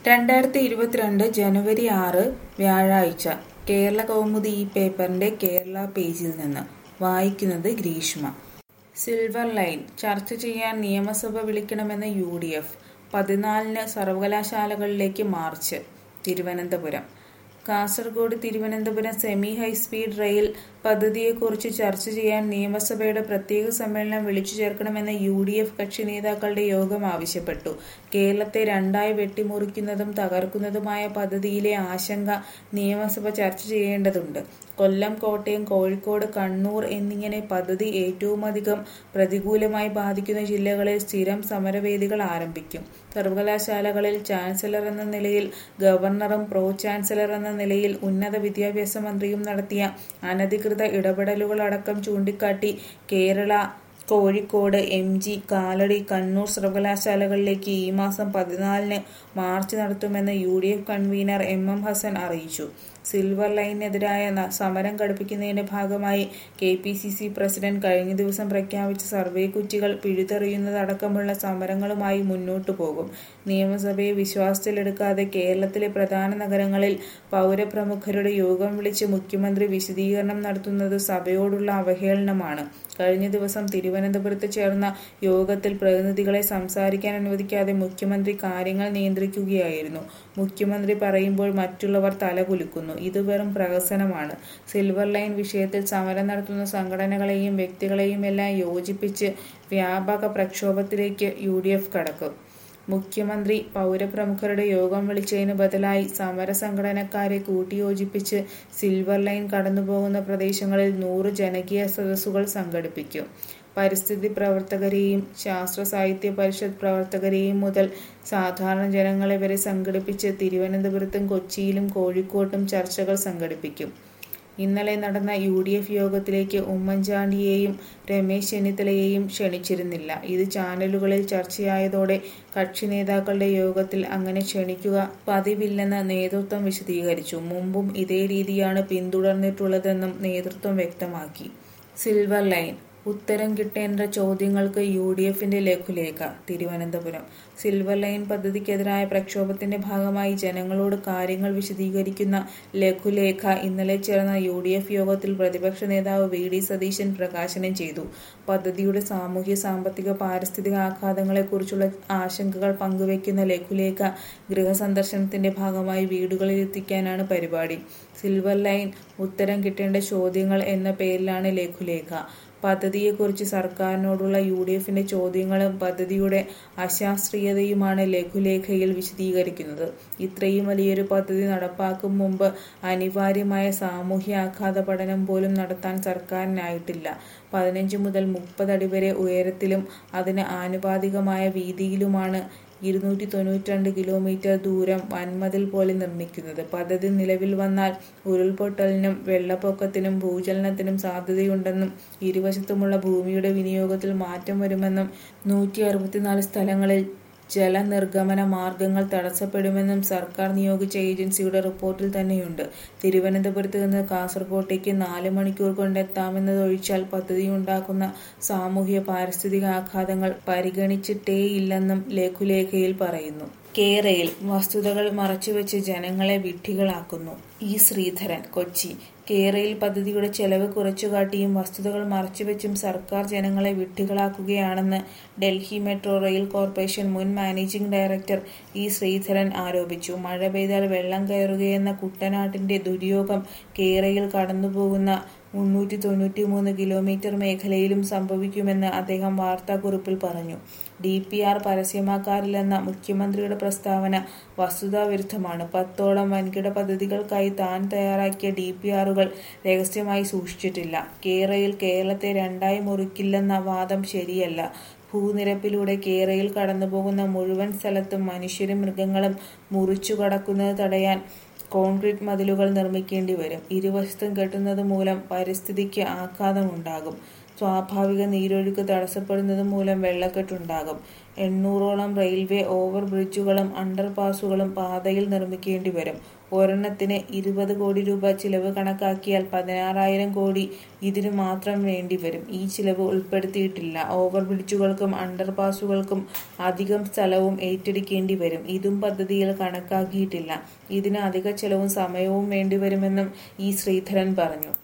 രണ്ടായിരത്തി ഇരുപത്തിരണ്ട് ജനുവരി ആറ് വ്യാഴാഴ്ച കേരള കൗമുദി ഈ പേപ്പറിന്റെ കേരള പേജിൽ നിന്ന് വായിക്കുന്നത് ഗ്രീഷ്മ സിൽവർ ലൈൻ ചർച്ച ചെയ്യാൻ നിയമസഭ വിളിക്കണമെന്ന് യു ഡി എഫ് പതിനാലിന് സർവകലാശാലകളിലേക്ക് march Thiruvananthapuram Kasaragod Thiruvananthapuram semi high speed rail പദ്ധതിയെക്കുറിച്ച് ചർച്ച ചെയ്യാൻ നിയമസഭയുടെ പ്രത്യേക സമ്മേളനം വിളിച്ചു ചേർക്കണമെന്ന് യു ഡി എഫ് കക്ഷി നേതാക്കളുടെ യോഗം ആവശ്യപ്പെട്ടു കേരളത്തെ രണ്ടായി വെട്ടിമുറിക്കുന്നതും തകർക്കുന്നതുമായ പദ്ധതിയിലെ ആശങ്ക നിയമസഭ ചർച്ച ചെയ്യേണ്ടതുണ്ട് കൊല്ലം കോട്ടയം കോഴിക്കോട് കണ്ണൂർ എന്നിങ്ങനെ പദ്ധതി ഏറ്റവുമധികം പ്രതികൂലമായി ബാധിക്കുന്ന ജില്ലകളിൽ സ്ഥിരം സമരവേദികൾ ആരംഭിക്കും സർവകലാശാലകളിൽ ചാൻസലർ എന്ന നിലയിൽ ഗവർണറും പ്രോ ചാൻസലർ എന്ന നിലയിൽ ഉന്നത വിദ്യാഭ്യാസ മന്ത്രിയും നടത്തിയ അനധികൃത ഇടപെടലുകളടക്കം ചൂണ്ടിക്കാട്ടി കേരള കോഴിക്കോട് എം ജി കാലടി കണ്ണൂർ സർവകലാശാലകളിലേക്ക് ഈ മാസം പതിനാലിന് മാർച്ച് നടത്തുമെന്ന് U D F convener M M Hasan അറിയിച്ചു സിൽവർ ലൈനിനെതിരായ ന- സമരം ഘടിപ്പിക്കുന്നതിന്റെ ഭാഗമായി K P C C president കഴിഞ്ഞ ദിവസം പ്രഖ്യാപിച്ച സർവേ കുറ്റികൾ പിഴുതെറിയുന്നതടക്കമുള്ള സമരങ്ങളുമായി മുന്നോട്ടു പോകും നിയമസഭയെ വിശ്വാസത്തിലെടുക്കാതെ കേരളത്തിലെ പ്രധാന നഗരങ്ങളിൽ പൗരപ്രമുഖരുടെ യോഗം വിളിച്ച് മുഖ്യമന്ത്രി വിശദീകരണം നടത്തുന്നത് സഭയോടുള്ള അവഹേളനമാണ് കഴിഞ്ഞ ദിവസം തിരുവനന്തപുരത്ത് ചേർന്ന യോഗത്തിൽ പ്രതിനിധികളെ സംസാരിക്കാൻ അനുവദിക്കാതെ മുഖ്യമന്ത്രി കാര്യങ്ങൾ നിയന്ത്രിക്കുകയായിരുന്നു മുഖ്യമന്ത്രി പറയുമ്പോൾ മറ്റുള്ളവർ തലകുലുക്കുന്നു ഇത് വെറും പ്രഹസനമാണ് സിൽവർ ലൈൻ വിഷയത്തിൽ സമരം നടത്തുന്ന സംഘടനകളെയും വ്യക്തികളെയും എല്ലാം യോജിപ്പിച്ച് വ്യാപക പ്രക്ഷോഭത്തിലേക്ക് യു ഡി എഫ് കടക്കും മുഖ്യമന്ത്രി പൗരപ്രമുഖരുടെ യോഗം വിളിച്ചതിന് ബദലായി സമര സംഘടനക്കാരെ കൂട്ടിയോജിപ്പിച്ച് സിൽവർ ലൈൻ കടന്നുപോകുന്ന പ്രദേശങ്ങളിൽ നൂറ് ജനകീയ സദസ്സുകൾ സംഘടിപ്പിക്കും പരിസ്ഥിതി പ്രവർത്തകരെയും ശാസ്ത്ര സാഹിത്യ പരിഷത്ത് പ്രവർത്തകരെയും മുതൽ സാധാരണ ജനങ്ങളെ വരെ സംഘടിപ്പിച്ച് തിരുവനന്തപുരത്തും കൊച്ചിയിലും കോഴിക്കോട്ടും ചർച്ചകൾ സംഘടിപ്പിക്കും ഇന്നലെ നടന്ന യു ഡി എഫ് യോഗത്തിലേക്ക് ഉമ്മൻചാണ്ടിയെയും രമേശ് ചെന്നിത്തലയെയും ക്ഷണിച്ചിരുന്നില്ല ഇത് ചാനലുകളിൽ ചർച്ചയായതോടെ കക്ഷി നേതാക്കളുടെ യോഗത്തിൽ അങ്ങനെ ക്ഷണിക്കുക പതിവില്ലെന്ന് നേതൃത്വം വിശദീകരിച്ചു മുമ്പും ഇതേ രീതിയാണ് പിന്തുടർന്നിട്ടുള്ളതെന്നും നേതൃത്വം വ്യക്തമാക്കി സിൽവർ ലൈൻ ഉത്തരം കിട്ടേണ്ട ചോദ്യങ്ങൾക്ക് യു ഡി എഫിന്റെ ലഘുലേഖ തിരുവനന്തപുരം സിൽവർ ലൈൻ പദ്ധതിക്കെതിരായ പ്രക്ഷോഭത്തിന്റെ ഭാഗമായി ജനങ്ങളോട് കാര്യങ്ങൾ വിശദീകരിക്കുന്ന ലഘുലേഖ ഇന്നലെ ചേർന്ന യു ഡി എഫ് യോഗത്തിൽ പ്രതിപക്ഷ നേതാവ് വി ഡി സതീശൻ പ്രകാശനം ചെയ്തു പദ്ധതിയുടെ സാമൂഹ്യ സാമ്പത്തിക പാരിസ്ഥിതിക ആഘാതങ്ങളെക്കുറിച്ചുള്ള ആശങ്കകൾ പങ്കുവയ്ക്കുന്ന ലഘുലേഖ ഗൃഹസന്ദർശനത്തിന്റെ ഭാഗമായി വീടുകളിൽ എത്തിക്കാനാണ് പരിപാടി സിൽവർ ലൈൻ ഉത്തരം കിട്ടേണ്ട ചോദ്യങ്ങൾ എന്ന പേരിലാണ് ലഘുലേഖ പദ്ധതിയെക്കുറിച്ച് സർക്കാരിനോടുള്ള യു ഡി എഫിന്റെ ചോദ്യങ്ങളും പദ്ധതിയുടെ അശാസ്ത്രീയതയുമാണ് ലഘുലേഖയിൽ വിശദീകരിക്കുന്നത് ഇത്രയും വലിയൊരു പദ്ധതി നടപ്പാക്കും മുമ്പ് അനിവാര്യമായ സാമൂഹ്യ ആഘാത പഠനം പോലും നടത്താൻ സർക്കാരിനായിട്ടില്ല പതിനഞ്ച് മുതൽ മുപ്പത് അടി വരെ ഉയരത്തിലും അതിന് ആനുപാതികമായ വീതിയിലുമാണ് ഇരുന്നൂറ്റി തൊണ്ണൂറ്റിരണ്ട് കിലോമീറ്റർ ദൂരം വൻമതിൽ പോലെ നിർമ്മിക്കുന്നത് പദ്ധതി നിലവിൽ വന്നാൽ ഉരുൾപൊട്ടലിനും വെള്ളപ്പൊക്കത്തിനും ഭൂചലനത്തിനും സാധ്യതയുണ്ടെന്നും ഇരുവശത്തുമുള്ള ഭൂമിയുടെ വിനിയോഗത്തിൽ മാറ്റം വരുമെന്നും നൂറ്റി അറുപത്തിനാല് സ്ഥലങ്ങളിൽ ജലനിർഗമന മാർഗങ്ങൾ തടസ്സപ്പെടുമെന്നും സർക്കാർ നിയോഗിച്ച ഏജൻസിയുടെ റിപ്പോർട്ടിൽ തന്നെയുണ്ട് തിരുവനന്തപുരത്ത് നിന്ന് കാസർകോട്ടേക്ക് നാല് മണിക്കൂർ കൊണ്ടെത്താമെന്നതൊഴിച്ചാൽ പദ്ധതിയുണ്ടാക്കുന്ന സാമൂഹ്യ പാരിസ്ഥിതിക ആഘാതങ്ങൾ പരിഗണിച്ചിട്ടേയില്ലെന്നും ലഘുലേഖയിൽ പറയുന്നു കേരയിൽ വസ്തുതകൾ മറച്ചുവെച്ച് ജനങ്ങളെ വിഡ്ഢികളാക്കുന്നു ഇ ശ്രീധരൻ കൊച്ചി കേരയിൽ പദ്ധതിയുടെ ചെലവ് കുറച്ചുകാട്ടിയും വസ്തുതകൾ മറച്ചുവെച്ചും സർക്കാർ ജനങ്ങളെ വിഡ്ഢികളാക്കുകയാണെന്ന് ഡൽഹി മെട്രോ റെയിൽ കോർപ്പറേഷൻ മുൻ മാനേജിംഗ് ഡയറക്ടർ ഇ ശ്രീധരൻ ആരോപിച്ചു മഴ പെയ്താൽ വെള്ളം കയറുകയെന്ന കുട്ടനാട്ടിന്റെ ദുര്യോഗം കേരയിൽ കടന്നുപോകുന്ന മുന്നൂറ്റി തൊണ്ണൂറ്റി മൂന്ന് കിലോമീറ്റർ മേഖലയിലും സംഭവിക്കുമെന്ന് അദ്ദേഹം വാർത്താക്കുറിപ്പിൽ പറഞ്ഞു ഡി പി ആർ പരസ്യമാക്കാറില്ലെന്ന മുഖ്യമന്ത്രിയുടെ പ്രസ്താവന വസ്തുതാവിരുദ്ധമാണ് പത്തോളം വൻകിട പദ്ധതികൾക്കായി താൻ തയ്യാറാക്കിയ ഡി പി ആറുകൾ രഹസ്യമായി സൂക്ഷിച്ചിട്ടില്ല കേരയിൽ കേരളത്തെ രണ്ടായി മുറിക്കില്ലെന്ന വാദം ശരിയല്ല ഭൂനിരപ്പിലൂടെ കേരയിൽ കടന്നുപോകുന്ന മുഴുവൻ സ്ഥലത്തും മനുഷ്യരും മൃഗങ്ങളും മുറിച്ചു കടക്കുന്നത് തടയാൻ കോൺക്രീറ്റ് മതിലുകൾ നിർമ്മിക്കേണ്ടി വരും ഇരുവശത്തും കെട്ടുന്നത് മൂലം പരിസ്ഥിതിക്ക് ആഘാതമുണ്ടാകും സ്വാഭാവിക നീരൊഴുക്ക് തടസ്സപ്പെടുന്നത് മൂലം വെള്ളക്കെട്ടുണ്ടാകും എണ്ണൂറോളം റെയിൽവേ ഓവർ ബ്രിഡ്ജുകളും അണ്ടർപാസുകളും പാതയിൽ നിർമ്മിക്കേണ്ടി വരും ഒരെണ്ണത്തിന് ഇരുപത് കോടി രൂപ ചിലവ് കണക്കാക്കിയാൽ പതിനാറായിരം കോടി ഇതിനു മാത്രം വേണ്ടിവരും ഈ ചിലവ് ഉൾപ്പെടുത്തിയിട്ടില്ല ഓവർ ബ്രിഡ്ജുകൾക്കും അണ്ടർപാസുകൾക്കും അധികം സ്ഥലവും ഏറ്റെടുക്കേണ്ടി വരും ഇതും പദ്ധതിയിൽ കണക്കാക്കിയിട്ടില്ല ഇതിന് അധിക ചെലവും സമയവും വേണ്ടിവരുമെന്നും ഇ ശ്രീധരൻ പറഞ്ഞു